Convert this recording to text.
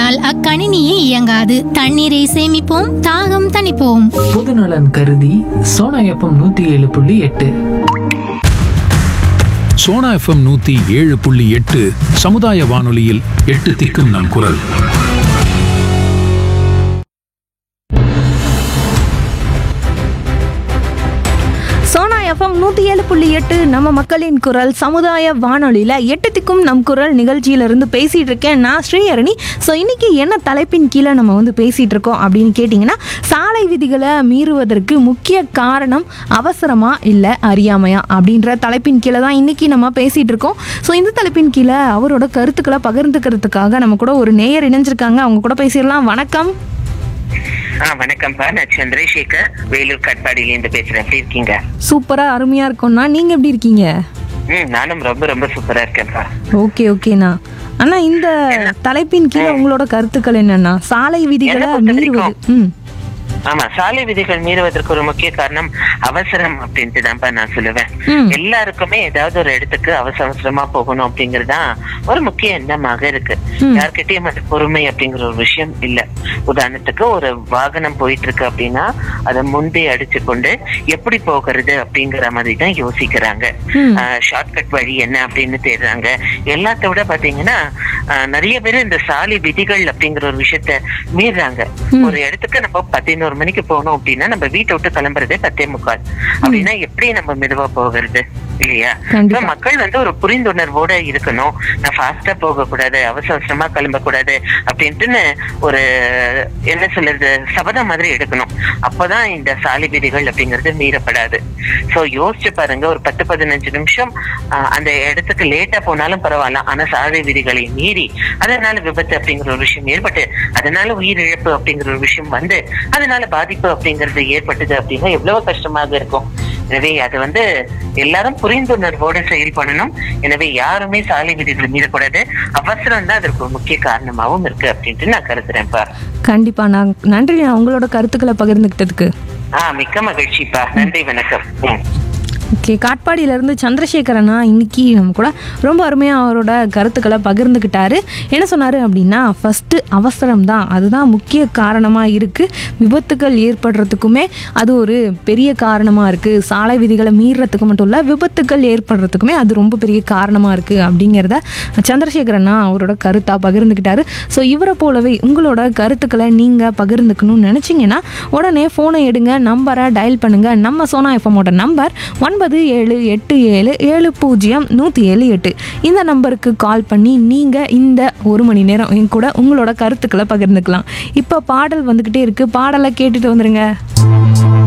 இல்லாமல் அக்கணினியே இயங்காது தண்ணீரை சேமிப்போம் தாகம் தணிப்போம் பொதுநலன் கருதி சோனா எஃப்எம் நூத்தி ஏழு புள்ளி எட்டு சோனா எஃப்எம் நூத்தி ஏழு புள்ளி எட்டு சமுதாய வானொலியில் எட்டு திக்கும் நம் குரல் சோனா எஃப்எம் நூற்றி ஏழு புள்ளி எட்டு நம்ம மக்களின் குரல் சமுதாய வானொலியில் எட்டுத்துக்கும் நம் குரல் நிகழ்ச்சியிலிருந்து பேசிகிட்டு இருக்கேன் நான் ஸ்ரீஹரணி ஸோ இன்றைக்கி என்ன தலைப்பின் கீழே நம்ம வந்து பேசிகிட்டு இருக்கோம் அப்படின்னு கேட்டிங்கன்னா சாலை விதிகளை மீறுவதற்கு முக்கிய காரணம் அவசரமா இல்லை அறியாமையா அப்படின்ற தலைப்பின் கீழே தான் இன்றைக்கி நம்ம பேசிகிட்டு இருக்கோம் ஸோ இந்த தலைப்பின் கீழே அவரோட கருத்துக்களை பகிர்ந்துக்கிறதுக்காக நம்ம கூட ஒரு நேயர் இணைஞ்சிருக்காங்க அவங்க கூட பேசிடலாம் வணக்கம் ஆ வணக்கம்ப்பா நான் சந்திரசேகர் வேலூர் கட்பாடியிலேருந்து பேசுறேன் எப்படி இருக்கீங்க சூப்பராக அருமையாக இருக்கும்ண்ணா நீங்கள் எப்படி இருக்கீங்க ம் நானும் ரொம்ப ரொம்ப சூப்பரா இருக்கேன்ப்பா ஓகே ஓகேண்ணா அண்ணா இந்த தலைப்பின் கீழே உங்களோட கருத்துக்கள் என்னன்னா சாலை விதிகளை என்னை பொறுத்த மீறுவது வரைக்கும் ம் ஆமா சாலை விதிகள் மீறுவதற்கு ஒரு முக்கிய காரணம் அவசரம் அப்படின்ட்டு தான்ப்பா நான் சொல்லுவேன் ம். எல்லாருக்குமே ஏதாவது ஒரு இடத்துக்கு அவசர அவசரமா போகணும் அப்படிங்கறது தான் ஒரு முக்கிய எண்ணமாக இருக்கு ம். யார்கிட்டயும் அது பொறுமை அப்படிங்கிற ஒரு விஷயம் இல்ல உதாரணத்துக்கு ஒரு வாகனம் போயிட்டு இருக்கு அப்படின்னா அதை முந்தி அடிச்சு கொண்டு எப்படி போகிறது அப்படிங்கிற மாதிரி தான் யோசிக்கிறாங்க ம். ஷார்ட்கட் வழி என்ன அப்படின்னு தேடுறாங்க எல்லாத்த விட பாத்தீங்கன்னா ஆஹ், நிறைய பேர் இந்த சாலை விதிகள் அப்படிங்கிற ஒரு விஷயத்த மீறாங்க ஒரு இடத்துக்கு நம்ம பதினோரு மணிக்கு போகணும் அப்படின்னா நம்ம வீட்டை விட்டு கிளம்புறதே பத்தே முக்கால் அப்படின்னா எப்படி நம்ம மெதுவா போகிறது இல்லையா கண்டிப்பா. So, மக்கள் வந்து ஒரு புரிந்துணர்வோட இருக்கணும் நான் ஃபாஸ்டா போக கூடாது அவசர அவசரமா கிளம்ப கூடாது அப்படின்ட்டுன்னு ஒரு என்ன சொல்றது சபதம் மாதிரி எடுக்கணும் அப்பதான் இந்த சாலை விதிகள் அப்படிங்கிறது மீறப்படாது சோ யோசிச்சு பாருங்க ஒரு பத்து பதினஞ்சு நிமிஷம் ஆஹ், அந்த இடத்துக்கு லேட்டா போனாலும் பரவாயில்ல ஆனா சாலை விதிகளை மீறி அதனால விபத்து அப்படிங்கிற ஒரு விஷயம் ஏற்பட்டு அதனால உயிரிழப்பு அப்படிங்கிற ஒரு விஷயம் வந்து அதனால பாதிப்பு அப்படிங்கிறது ஏற்பட்டது அப்படின்னா எவ்வளவு கஷ்டமாக இருக்கும் எனவே அது வந்து எல்லாரும் புரிந்துணர்வோடு செயல்படணும் எனவே யாருமே சாலை விதிகளை மீறக்கூடாது அவசரம் தான் அதற்கு ஒரு முக்கிய காரணமாகவும் இருக்கு அப்படின்ட்டு நான் கருதுறேன்ப்பா கண்டிப்பா நான் நன்றி நான் உங்களோட கருத்துக்களை பகிர்ந்துக்கிட்டதுக்கு ஆஹ் மிக்க மகிழ்ச்சிப்பா நன்றி வணக்கம் ம். ஓகே காட்பாடியிலேருந்து சந்திரசேகரனா இன்னைக்கு நம்ம கூட ரொம்ப அருமையாக அவரோட கருத்துக்களை பகிர்ந்துக்கிட்டாரு என்ன சொன்னார் அப்படின்னா ஃபஸ்ட்டு அவசரம் தான் அதுதான் முக்கிய காரணமாக இருக்குது விபத்துகள் ஏற்படுறதுக்குமே அது ஒரு பெரிய காரணமாக இருக்குது சாலை விதிகளை மீறுறதுக்கு மட்டும் இல்லை விபத்துகள் ஏற்படுறதுக்குமே அது ரொம்ப பெரிய காரணமாக இருக்குது அப்படிங்கிறத சந்திரசேகரனா அவரோட கருத்தாக பகிர்ந்துக்கிட்டாரு ஸோ இவரை போலவே உங்களோட கருத்துக்களை நீங்கள் பகிர்ந்துக்கணும்னு நினச்சிங்கன்னா உடனே ஃபோனை எடுங்க நம்பரை டயல் பண்ணுங்கள் நம்ம சோனா எஃப்எம்மோட நம்பர் ஒன்பது ஏழு எட்டு ஏழு ஏழு பூஜ்ஜியம் நூற்றி ஏழு எட்டு இந்த நம்பருக்கு கால் பண்ணி நீங்கள் இந்த ஒரு மணி நேரம் என் கூட உங்களோட கருத்துக்களை பகிர்ந்துக்கலாம் இப்போ பாடல் வந்துக்கிட்டே இருக்குது பாடலை கேட்டுட்டு வந்துருங்க